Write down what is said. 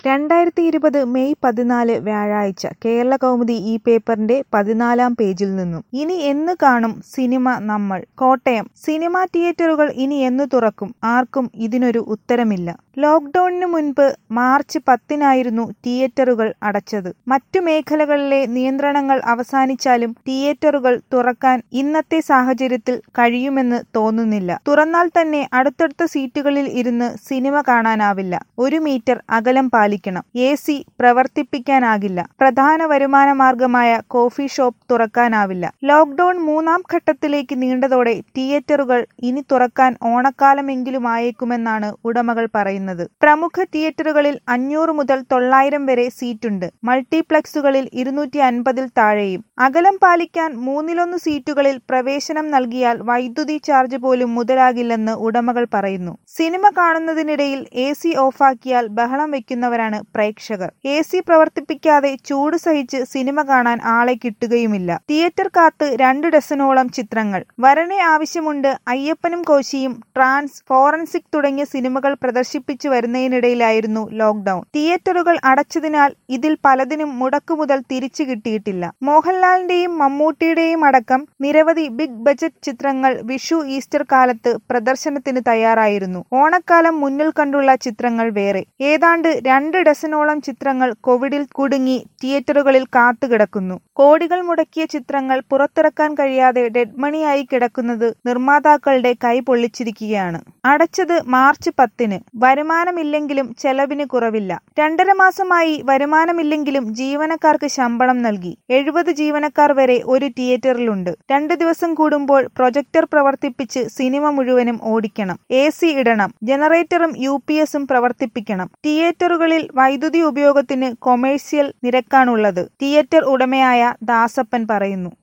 രണ്ടായിരത്തി ഇരുപത് മെയ് പതിനാല് വ്യാഴാഴ്ച കേരളകൗമുദി ഈ പേപ്പറിന്റെ പതിനാലാം പേജിൽ നിന്നും ഇനി എന്ന് കാണും സിനിമ നമ്മൾ കോട്ടയം സിനിമാ തിയേറ്ററുകൾ ഇനി എന്ന് തുറക്കും ആർക്കും ഇതിനൊരു ഉത്തരമില്ല ലോക്ഡൌണിന് മുൻപ് മാർച്ച് പത്തിനായിരുന്നു തിയേറ്ററുകൾ അടച്ചത് മറ്റു മേഖലകളിലെ നിയന്ത്രണങ്ങൾ അവസാനിച്ചാലും തിയേറ്ററുകൾ തുറക്കാൻ ഇന്നത്തെ സാഹചര്യത്തിൽ കഴിയുമെന്ന് തോന്നുന്നില്ല തുറന്നാൽ തന്നെ അടുത്തടുത്ത സീറ്റുകളിൽ ഇരുന്ന് സിനിമ കാണാനാവില്ല ഒരു മീറ്റർ അകലം പാലിക്കണം എ സി പ്രവർത്തിപ്പിക്കാനാകില്ല പ്രധാന വരുമാന മാർഗമായ കോഫി ഷോപ്പ് തുറക്കാനാവില്ല ലോക്ഡൌൺ മൂന്നാം ഘട്ടത്തിലേക്ക് നീണ്ടതോടെ തിയേറ്ററുകൾ ഇനി തുറക്കാൻ ഓണക്കാലമെങ്കിലും ആയേക്കുമെന്നാണ് ഉടമകൾ പറയുന്നത് പ്രമുഖ തിയേറ്ററുകളിൽ അഞ്ഞൂറ് മുതൽ തൊള്ളായിരം വരെ സീറ്റുണ്ട് മൾട്ടിപ്ലക്സുകളിൽ ഇരുന്നൂറ്റി അൻപതിൽ താഴെയും അകലം പാലിക്കാൻ മൂന്നിലൊന്ന് സീറ്റുകളിൽ പ്രവേശനം നൽകിയാൽ വൈദ്യുതി ചാർജ് പോലും മുതലാകില്ലെന്ന് ഉടമകൾ പറയുന്നു സിനിമ കാണുന്നതിനിടയിൽ എ സി ഓഫാക്കിയാൽ ബഹളം വെക്കുന്നവരാണ് പ്രേക്ഷകർ എ സി പ്രവർത്തിപ്പിക്കാതെ ചൂട് സഹിച്ച് സിനിമ കാണാൻ ആളെ കിട്ടുകയുമില്ല തിയേറ്റർ കാത്ത് രണ്ട് ഡസനോളം ചിത്രങ്ങൾ വരനെ ആവശ്യമുണ്ട് അയ്യപ്പനും കോശിയും ട്രാൻസ് ഫോറൻസിക് തുടങ്ങിയ സിനിമകൾ പ്രദർശിപ്പിച്ചു വരുന്നതിനിടയിലായിരുന്നു ലോക്ഡൌൺ തിയേറ്ററുകൾ അടച്ചതിനാൽ ഇതിൽ പലതിനും മുടക്കുമുതൽ തിരിച്ചു കിട്ടിയിട്ടില്ല മോഹൻലാലിന്റെയും മമ്മൂട്ടിയുടെയും അടക്കം നിരവധി ബിഗ് ബജറ്റ് ചിത്രങ്ങൾ വിഷു ഈസ്റ്റർ കാലത്ത് പ്രദർശനത്തിന് തയ്യാറായിരുന്നു ഓണക്കാലം മുന്നിൽ കണ്ടുള്ള ചിത്രങ്ങൾ വേറെ ഏതാണ്ട് രണ്ട് ഡസനോളം ചിത്രങ്ങൾ കോവിഡിൽ കുടുങ്ങി തിയേറ്ററുകളിൽ കാത്തുകിടക്കുന്നു കോടികൾ മുടക്കിയ ചിത്രങ്ങൾ പുറത്തിറക്കാൻ കഴിയാതെ ഡെഡ് മണിയായി കിടക്കുന്നത് നിർമ്മാതാക്കളുടെ കൈ പൊള്ളിച്ചിരിക്കുകയാണ് അടച്ചത് മാർച്ച് പത്തിന് വരുമാനമില്ലെങ്കിലും ചെലവിന് കുറവില്ല രണ്ടര മാസമായി വരുമാനമില്ലെങ്കിലും ജീവനക്കാർക്ക് ശമ്പളം നൽകി എഴുപത് ജീവനക്കാർ വരെ ഒരു തിയേറ്ററിലുണ്ട് രണ്ടു ദിവസം കൂടുമ്പോൾ പ്രൊജക്ടർ പ്രവർത്തിപ്പിച്ച് സിനിമ മുഴുവനും ഓടിക്കണം എ സി ഇടണം ജനറേറ്ററും യു പി എസും പ്രവർത്തിപ്പിക്കണം തിയേറ്ററുകളിൽ വൈദ്യുതി ഉപയോഗത്തിന് കൊമേഴ്സ്യൽ നിരക്കാണുള്ളത് തിയേറ്റർ ഉടമയായ ദാസപ്പൻ പറയുന്നു